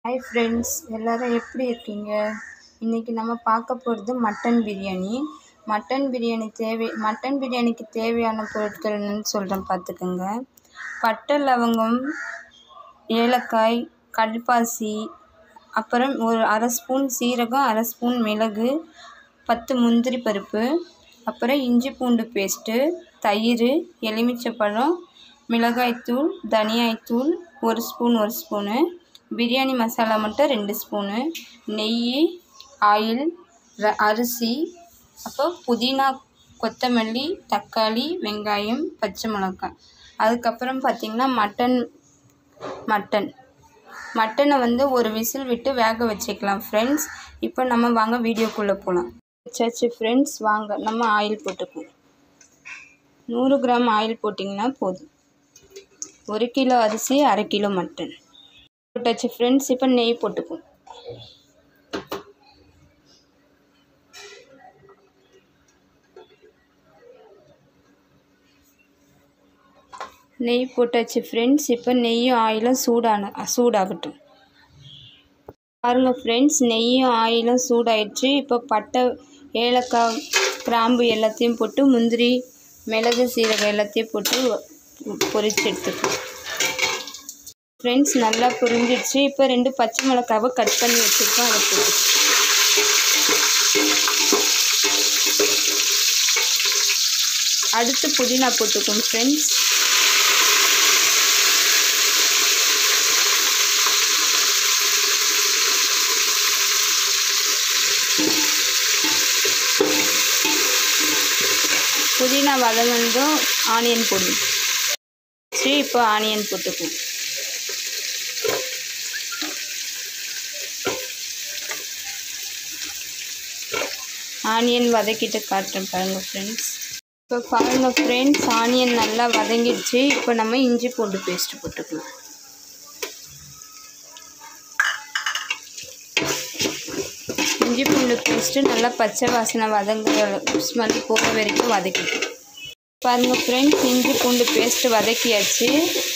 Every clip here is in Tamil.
ஹாய் ஃப்ரெண்ட்ஸ் எல்லோரும் எப்படி இருக்கீங்க இன்றைக்கி நம்ம பார்க்க போகிறது மட்டன் பிரியாணி மட்டன் பிரியாணி தேவை மட்டன் பிரியாணிக்கு தேவையான பொருட்கள் என்னென்னு சொல்கிறேன் பார்த்துக்கோங்க பட்டை லவங்கம் ஏலக்காய் கல்பாசி அப்புறம் ஒரு அரை ஸ்பூன் சீரகம் அரை ஸ்பூன் மிளகு பத்து முந்திரி பருப்பு அப்புறம் இஞ்சி பூண்டு பேஸ்ட்டு தயிர் எலுமிச்சைப்பழம் மிளகாய்த்தூள் தனியாய்த்தூள் ஒரு ஸ்பூன் ஒரு ஸ்பூனு பிரியாணி மசாலா மட்டும் ரெண்டு ஸ்பூனு நெய் ஆயில் ர அரிசி அப்போ புதினா கொத்தமல்லி தக்காளி வெங்காயம் பச்சை மிளகாய் அதுக்கப்புறம் பார்த்திங்கன்னா மட்டன் மட்டன் மட்டனை வந்து ஒரு விசில் விட்டு வேக வச்சுக்கலாம் ஃப்ரெண்ட்ஸ் இப்போ நம்ம வாங்க வீடியோக்குள்ளே போகலாம் வச்சாச்சு ஃப்ரெண்ட்ஸ் வாங்க நம்ம ஆயில் போட்டுக்குவோம் நூறு கிராம் ஆயில் போட்டிங்கன்னா போதும் ஒரு கிலோ அரிசி அரை கிலோ மட்டன் போட்டாச்சு ஃப்ரெண்ட்ஸ் இப்போ நெய் போட்டுக்குவோம் நெய் போட்டாச்சு ஃப்ரெண்ட்ஸ் இப்போ நெய்யும் ஆயிலும் சூடான சூடாகட்டும் பாருங்கள் ஃப்ரெண்ட்ஸ் நெய்யும் ஆயிலும் சூடாயிடுச்சு இப்போ பட்டை ஏலக்காய் கிராம்பு எல்லாத்தையும் போட்டு முந்திரி மிளகு சீரகம் எல்லாத்தையும் போட்டு பொரிச்சு எடுத்துக்கணும் ஃப்ரெண்ட்ஸ் நல்லா புரிஞ்சிடுச்சு இப்போ ரெண்டு பச்சை மிளகாவை கட் பண்ணி வச்சுருக்கோம் அதை போட்டு அடுத்து புதினா போட்டுக்கோங்க ஃப்ரெண்ட்ஸ் புதினா வதங்கனதும் ஆனியன் போடணும் சரி இப்போ ஆனியன் போட்டுக்குவோம் ஆனியன் வதக்கிட்டு காட்டுறேன் பாருங்கள் ஃப்ரெண்ட்ஸ் இப்போ பாருங்கள் ஃப்ரெண்ட்ஸ் ஆனியன் நல்லா வதங்கிடுச்சு இப்போ நம்ம இஞ்சி பூண்டு பேஸ்ட்டு போட்டுக்கலாம் இஞ்சி பூண்டு பேஸ்ட்டு நல்லா பச்சை வாசனை வதங்குற ஸ்மெல் போக வரைக்கும் வதக்கிட்டு பாருங்கள் ஃப்ரெண்ட்ஸ் இஞ்சி பூண்டு பேஸ்ட்டு வதக்கியாச்சு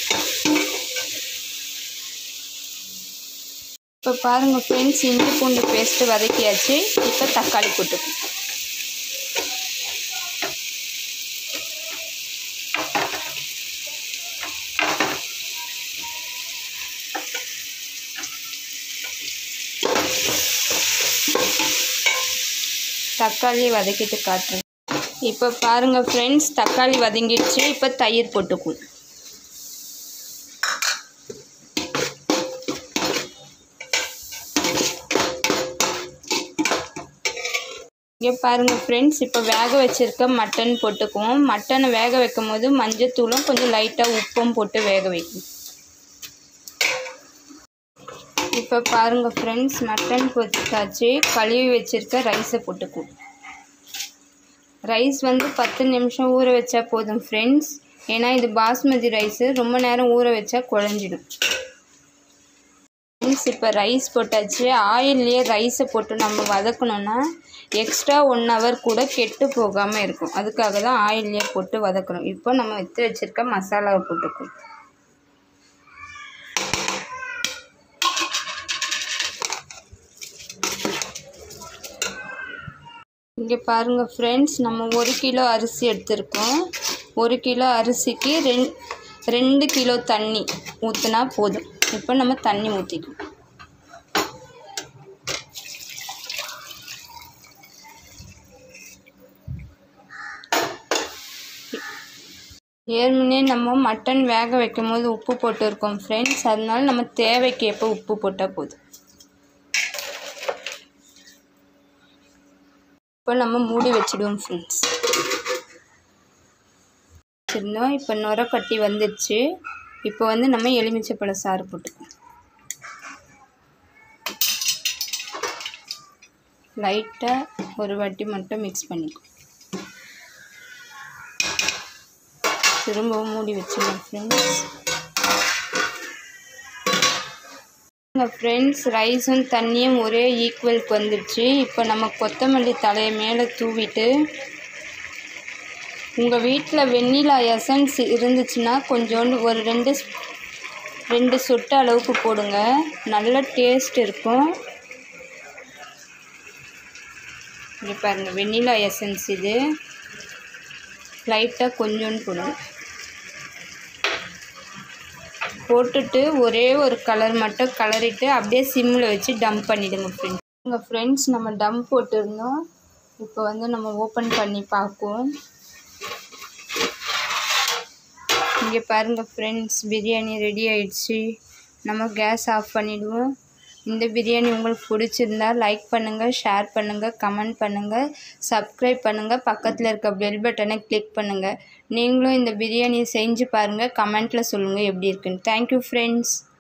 இப்போ பாருங்கள் ஃப்ரெண்ட்ஸ் இஞ்சி பூண்டு பேஸ்ட்டு வதக்கியாச்சு இப்போ தக்காளி போட்டுக்கணும் தக்காளியை வதக்கிட்டு காட்டுறேன் இப்போ பாருங்கள் ஃப்ரெண்ட்ஸ் தக்காளி வதங்கிடுச்சு இப்போ தயிர் போட்டுக்கும் இங்கே பாருங்கள் ஃப்ரெண்ட்ஸ் இப்போ வேக வச்சுருக்க மட்டன் போட்டுக்குவோம் மட்டனை வேக வைக்கும் போது மஞ்சத்தூளும் கொஞ்சம் லைட்டாக உப்பும் போட்டு வேக வைக்கும் இப்போ பாருங்கள் ஃப்ரெண்ட்ஸ் மட்டன் பொரிச்சாச்சு கழுவி வச்சுருக்க ரைஸை போட்டுக்குவோம் ரைஸ் வந்து பத்து நிமிஷம் ஊற வச்சா போதும் ஃப்ரெண்ட்ஸ் ஏன்னா இது பாஸ்மதி ரைஸு ரொம்ப நேரம் ஊற வச்சா குழஞ்சிடும் ஃப்ரெண்ட்ஸ் இப்போ ரைஸ் போட்டாச்சு ஆயில்லையே ரைஸை போட்டு நம்ம வதக்கணுன்னா எக்ஸ்ட்ரா ஒன் ஹவர் கூட கெட்டு போகாமல் இருக்கும் அதுக்காக தான் ஆயில்லையே போட்டு வதக்கணும் இப்போ நம்ம எடுத்து வச்சுருக்க மசாலாவை போட்டுக்குவோம் இங்கே பாருங்கள் ஃப்ரெண்ட்ஸ் நம்ம ஒரு கிலோ அரிசி எடுத்திருக்கோம் ஒரு கிலோ அரிசிக்கு ரெண் ரெண்டு கிலோ தண்ணி ஊற்றினா போதும் இப்போ நம்ம தண்ணி ஊற்றிக்குவோம் ஏற்கனவே நம்ம மட்டன் வேக வைக்கும் போது உப்பு போட்டிருக்கோம் ஃப்ரெண்ட்ஸ் அதனால நம்ம தேவைக்கு எப்போ உப்பு போட்டால் போதும் இப்போ நம்ம மூடி வச்சுடுவோம் ஃப்ரெண்ட்ஸ் வச்சுருந்தோம் இப்போ நுர கட்டி வந்துடுச்சு இப்போ வந்து நம்ம எலுமிச்சைப்பழ சாறு போட்டுக்குவோம் லைட்டாக ஒரு வாட்டி மட்டும் மிக்ஸ் பண்ணிக்குவோம் திரும்பவும் மூடி வச்சுருவோம் ஃப்ரெண்ட்ஸ் ஃப்ரெண்ட்ஸ் ரைஸும் தண்ணியும் ஒரே ஈக்குவலுக்கு வந்துடுச்சு இப்போ நம்ம கொத்தமல்லி தலையை மேலே தூவிட்டு உங்கள் வீட்டில் வெண்ணிலா எசன்ஸ் இருந்துச்சுன்னா கொஞ்சோண்டு ஒரு ரெண்டு ரெண்டு சொட்டு அளவுக்கு போடுங்க நல்ல டேஸ்ட் இருக்கும் இங்கே பாருங்கள் வெண்ணிலா எசன்ஸ் இது லைட்டாக கொஞ்சோண்டு போடுங்க போட்டுட்டு ஒரே ஒரு கலர் மட்டும் கலரிட்டு அப்படியே சிம்மில் வச்சு டம்ப் பண்ணிவிடுங்க ஃப்ரெண்ட்ஸ் உங்கள் ஃப்ரெண்ட்ஸ் நம்ம டம் போட்டிருந்தோம் இப்போ வந்து நம்ம ஓப்பன் பண்ணி பார்ப்போம் இங்கே பாருங்கள் ஃப்ரெண்ட்ஸ் பிரியாணி ரெடி ஆயிடுச்சு நம்ம கேஸ் ஆஃப் பண்ணிவிடுவோம் இந்த பிரியாணி உங்களுக்கு பிடிச்சிருந்தா லைக் பண்ணுங்கள் ஷேர் பண்ணுங்கள் கமெண்ட் பண்ணுங்கள் சப்ஸ்கிரைப் பண்ணுங்கள் பக்கத்தில் இருக்க பெல் பட்டனை கிளிக் பண்ணுங்கள் நீங்களும் இந்த பிரியாணியை செஞ்சு பாருங்கள் கமெண்ட்டில் சொல்லுங்கள் எப்படி இருக்குன்னு தேங்க்யூ ஃப்ரெண்ட்ஸ்